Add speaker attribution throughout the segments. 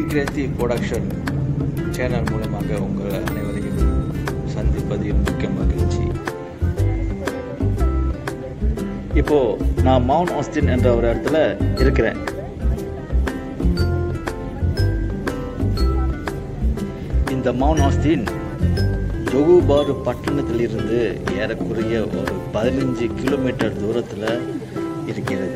Speaker 1: green creative production channel மூலமாக உங்கள் அனைவரையும் சந்திப்பதில் முக்கிய மகிழ்ச்சி இப்போ நான் மவுண்ட் ஆஸ்டின் என்ற ஒரு இடத்துல இருக்கிறேன் இந்த மவுண்ட் ஆஸ்டின் ஜொகுபாரு பட்டணத்திலிருந்து ஏறக்குறைய ஒரு பதினஞ்சு கிலோமீட்டர் தூரத்தில் இருக்கிறது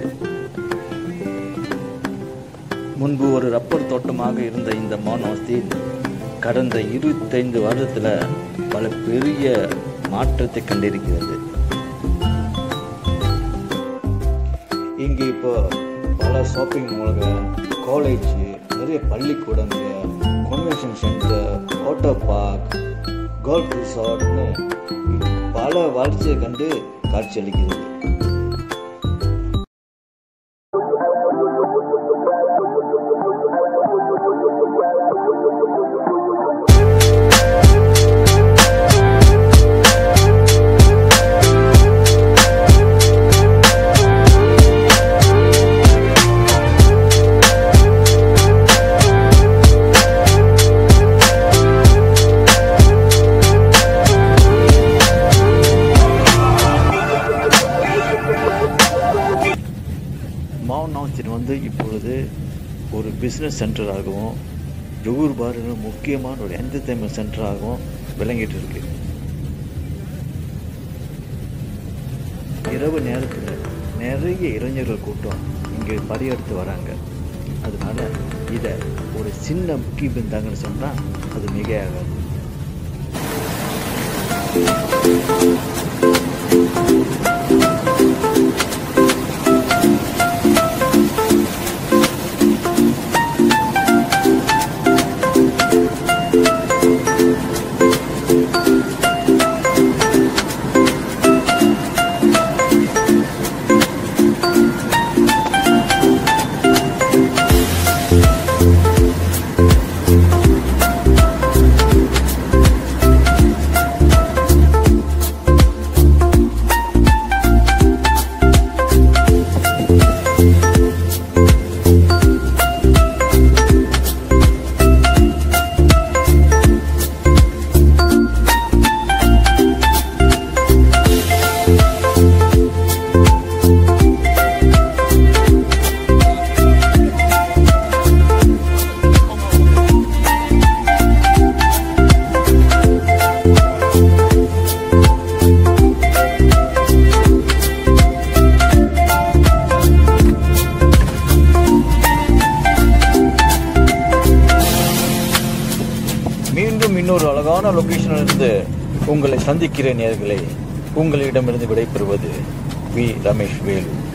Speaker 1: முன்பு ஒரு ரப்பர் தோட்டமாக இருந்த இந்த மவுண்ட் ஆஸ்டின் கடந்த இருபத்தைந்து வருடத்தில் பல பெரிய மாற்றத்தை கண்டிருக்கிறது இங்கே இப்போ பல ஷாப்பிங் மால்கள் காலேஜ் நிறைய பள்ளிக்கூடங்கள் convention centre water park golf ரிசார்ட்னு பல வளர்ச்சியை கண்டு காட்சியளிக்கிறது மவுண்ட் ஆஸ்டின் வந்து இப்பொழுது ஒரு பிஸ்னஸ் சென்டராகவும் ஜொகூர் பாருங்க முக்கியமான ஒரு என்டர்டைன்மெண்ட் சென்டராகவும் விளங்கிட்டு இருக்கு இரவு நேரத்தில் நிறைய இளைஞர்கள் கூட்டம் இங்கே படையெடுத்து வராங்க அதனால இதை ஒரு சின்ன முக்கியம் இருந்தாங்கன்னு சொன்னால் அது மிகையாகாது மீண்டும் இன்னொரு அழகான லொகேஷனில் இருந்து உங்களை சந்திக்கிறேன் நேர்களே உங்களிடமிருந்து விடைபெறுவது வி ரமேஷ் வேலு